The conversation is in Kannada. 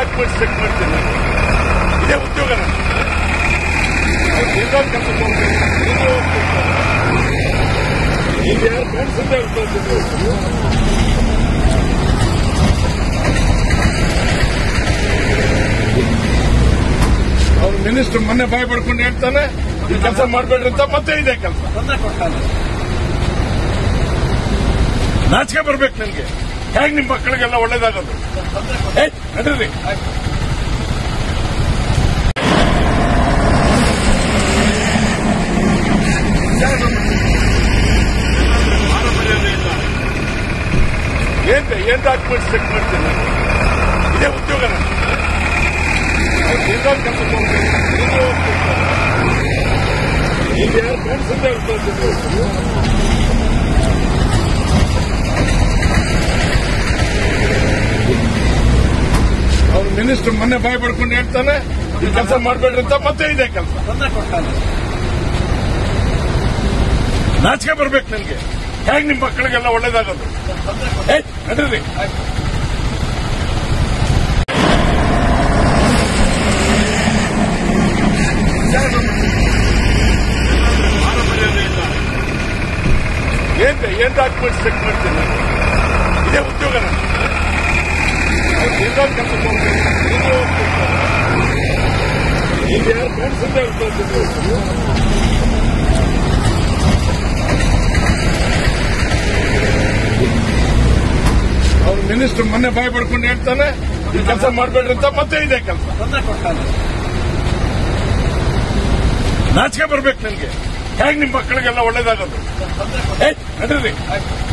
ಡಾಕ್ಯುಮೆಂಟ್ಸ್ ಚೆಕ್ ಮಾಡ್ತೀನಿ ನಾನು. ಇದೇ ಉದ್ಯೋಗ ನನಗೆ. ಅವ್ರು ಎಲ್ಲಾರು ಕೆಲ್ಸಕ್ಕೆ ಹೋಗ್ಬೇಕು. ಎಲ್ಲರೂ ಹೋಗ್ಬೇಕು. ಇಲ್ಲಿ ಯಾರು ಕಾಣಿಸುತ್ತೆ ಅವ್ರು ಕಳ್ಸಿದ್ರು. ಅವ್ರು ಮಿನಿಸ್ಟರ್ ಮೊನ್ನೆ ಬಾಯ್ ಪಡ್ಕೊಂಡು ಹೇಳ್ತಾನೆ ಈ ಕೆಲಸ ಮಾಡಬೇಡ್ರಿ ಅಂತ ಮತ್ತೆ ಇದೆ ಕೆಲಸ ತೊಂದರೆ ಕೊಡ್ತಾನೆ ನಾಚಿಕೆ ಬರ್ಬೇಕು ನನಗೆ ಹೇಗೆ ನಿಮ್ಮ ಮಕ್ಕಳಿಗೆಲ್ಲ ಒಳ್ಳೇದಾಗೋದು ತೊಂದರೆ ಏ ನಡೀರಿ ಏನ್ ಏನ್ ಡಾಕ್ಯುಮೆಂಟ್ಸ್ ಚೆಕ್ ಮಾಡ್ತೀನಿ ನಾನು. ಇದೇ ಉದ್ಯೋಗ ನನಗೆ. ಅವ್ರು ಎಲ್ಲಾರು ಕೆಲ್ಸಕ್ಕೆ ಹೋಗ್ಬೇಕು. ಎಲ್ಲರೂ ಹೋಗ್ಬೇಕು. ಇಲ್ಲಿ ಯಾರು ಕಾಣಿಸುತ್ತೆ ಅವ್ರು ಕಳ್ಸಿದ್ರು. ಅವ್ರು ಮಿನಿಸ್ಟರ್ ಮೊನ್ನೆ ಬಾಯ್ ಪಡ್ಕೊಂಡು ಹೇಳ್ತಾನೆ ಈ ಕೆಲಸ ಮಾಡಬೇಡ್ರಿ ಅಂತ ಮತ್ತೆ ಇದೆ ಕೆಲಸ ತೊಂದರೆ ಕೊಡ್ತಾನೆ ನಾಚಿಕೆ ಬರ್ಬೇಕು ನನಗೆ ಹೇಗೆ ನಿಮ್ಮ ಮಕ್ಕಳಿಗೆಲ್ಲ ಒಳ್ಳೇದಾಗೋದು ತೊಂದರೆ ಏ ನಡೀರಿ ಏನ್ ಏನ್ ಡಾಕ್ಯುಮೆಂಟ್ಸ್ ಚೆಕ್ ಮಾಡ್ತೀನಿ ನಾನು. ಇದೇ ಉದ್ಯೋಗ ನನಗೆ. ಅವ್ರು ಎಲ್ಲಾರು ಕೆಲ್ಸಕ್ಕೆ ಹೋಗ್ಬೇಕು. ಎಲ್ಲರೂ ಹೋಗ್ಬೇಕು. ಇಲ್ಲಿ ಯಾರು ಕಾಣಿಸುತ್ತೆ ಅವ್ರು ಕಳ್ಸಿದ್ರು. ಅವ್ರು ಮಿನಿಸ್ಟರ್ ಮೊನ್ನೆ ಬಾಯ್ ಪಡ್ಕೊಂಡು ಹೇಳ್ತಾನೆ ಈ ಕೆಲಸ ಮಾಡಬೇಡ್ರಿ ಅಂತ ಮತ್ತೆ ಇದೆ ಕೆಲಸ ತೊಂದರೆ ಕೊಡ್ತಾನೆ ನಾಚಿಕೆ ಬರ್ಬೇಕು ನನಗೆ ಹೇಗೆ ನಿಮ್ಮ ಮಕ್ಕಳಿಗೆಲ್ಲ ಒಳ್ಳೇದಾಗೋದು ತೊಂದರೆ ಏ ನಡೀರಿ ಕೊಡ್ತಾನೆ